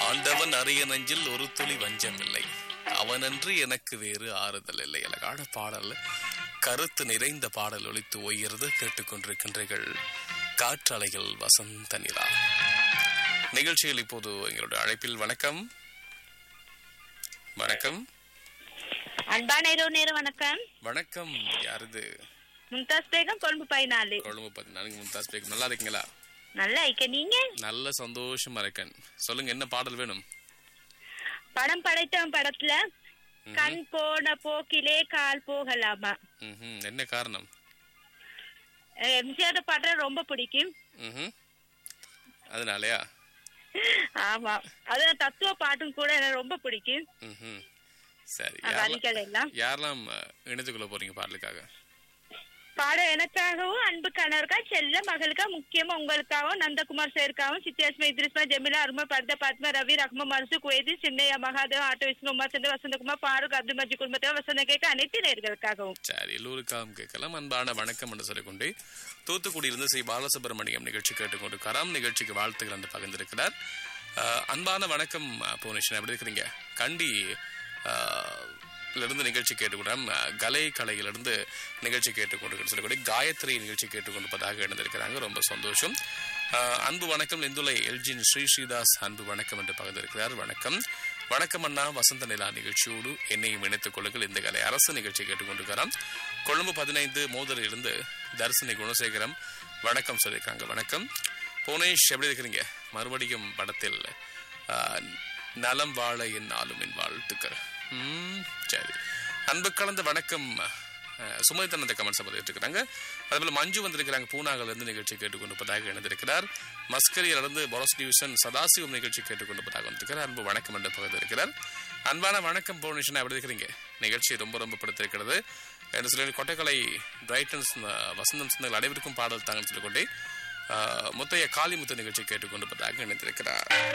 ஆண்டவன் அரிய நெஞ்சில் ஒரு துளி வஞ்சம் இல்லை அவனன்று எனக்கு வேறு ஆறுதல் இல்லை அழகான பாடல் கருத்து நிறைந்த பாடல் ஒலித்து ஓய்கிறது கேட்டுக்கொண்டிருக்கின்றீர்கள் காற்றலைகள் வசந்த நிலா நிகழ்ச்சியில் இப்போது எங்களுடைய அழைப்பில் வணக்கம் வணக்கம் அன்பான இரவு நேரம் வணக்கம் வணக்கம் யாருது மும்தாஸ் பேகம் கொழும்பு பதினாலு கொழும்பு பதினாலு மும்தாஸ் பேக் நல்லா இருக்கீங்களா நல்லா இருக்க நீங்க நல்ல சந்தோஷமா இருக்கேன் சொல்லுங்க என்ன பாடல் வேணும் படம் படைத்தவன் படத்துல கண் போன போக்கிலே கால் போகலாமா ம்ஹும். என்ன காரணம் எம்ஜிஆர் பாட்டு ரொம்ப பிடிக்கும் ம்ஹும். அதனாலயா ஆமா அது தத்துவ பாட்டும் கூட எனக்கு ரொம்ப பிடிக்கும் ம்ஹும். சரி அந்த யாரெல்லாம் வரிகள் எல்லாம் யாரெல்லாம் அஹ், இணைத்துக்கொள்ள போறீங்க பாடலுக்காக பாடம் எனக்காகவும் அன்பு கணவருக்கா செல்ல மகளுக்கா முக்கியமா உங்களுக்காகவும் நந்தகுமார் சேருக்காகவும் சித்தியாஸ்மா இத்ரிஸ்மா ஜெமிலா அருமா பர்தா பாத்மா ரவி ரஹ்மா மருசு குவேதி சின்னையா மகாதேவ் ஆட்டோ விஷ்ணு உமாச்சந்திர வசந்தகுமார் பாருக் அப்துல் மஜி குடும்பத்தில் வசந்த கேட்க அனைத்து நேர்களுக்காகவும் சரி எல்லோருக்காகவும் கேட்கலாம் அன்பான வணக்கம் என்று சொல்லிக்கொண்டு தூத்துக்குடியிலிருந்து ஸ்ரீ பாலசுப்ரமணியம் நிகழ்ச்சி கேட்டுக்கொண்டு கராம் நிகழ்ச்சிக்கு வாழ்த்துக்கள் என்று பகிர்ந்திருக்கிறார் அஹ், அன்பான வணக்கம் அஹ், புவனேஸ்வரன் எப்படி இருக்கிறீங்க கண்டி அஹ், இருந்து நிகழ்ச்சி கேட்டுக்கொண்டாம் கலை கலையிலிருந்து நிகழ்ச்சி கேட்டுக்கொண்டு சொல்லக்கூடிய காயத்ரி நிகழ்ச்சி கேட்டுக்கொண்டிருப்பதாக இணைந்திருக்கிறாங்க ரொம்ப சந்தோஷம் அஹ், அன்பு வணக்கம் இந்துலை எல்ஜின் ஸ்ரீ ஸ்ரீதாஸ் அன்பு வணக்கம் என்று பகிர்ந்திருக்கிறார் வணக்கம் வணக்கம் அண்ணா வசந்த நிலா நிகழ்ச்சியோடு என்னையும் இணைத்துக் கொள்ளுங்கள் இந்த கலை அரசு நிகழ்ச்சி கேட்டுக்கொண்டிருக்கிறார் கொழும்பு பதினைந்து மோதலிலிருந்து தர்சினி குணசேகரம் வணக்கம் சொல்லியிருக்காங்க வணக்கம் புவனேஷ் எப்படி இருக்கிறீங்க மறுபடியும் படத்தில் அஹ், நலம் வாழ என் ஆளும் என் வாழ்த்துக்கள் ம், சரி அன்பு கலந்த வணக்கம் அஹ், சுமதித்தன் அந்த கமெண்ட்ஸை பதிவிட்டிருக்கிறாங்க அதேபோல மஞ்சு வந்திருக்கிறாங்க பூனாகல இருந்து நிகழ்ச்சி கேட்டுக்கொண்டிருப்பதாக இணைந்திருக்கிறார் மஸ்கரியிலிருந்து பொரஸ் டிவிஷன் சதாசிவம் நிகழ்ச்சி கேட்டுக்கொண்டிருப்பதாக வந்திருக்கிறார் அன்பு வணக்கம் என்று பகிர்ந்திருக்கிறார் அன்பான வணக்கம் பவுனேஷன் எப்படி இருக்கிறீங்க நிகழ்ச்சி ரொம்ப ரொம்ப பிடித்திருக்கிறது என்று சொல்லி கொட்டைக்கலை பிரைட்டன்ஸ் வசந்தம் சிந்தங்கள் அனைவருக்கும் பாடல் தாங்கன்னு சொல்லிக்கொண்டே அஹ், முத்தைய காளிமுத்து நிகழ்ச்சி கேட்டுக்கொண்டிருப்பதாக இணைந்திருக்கிறார்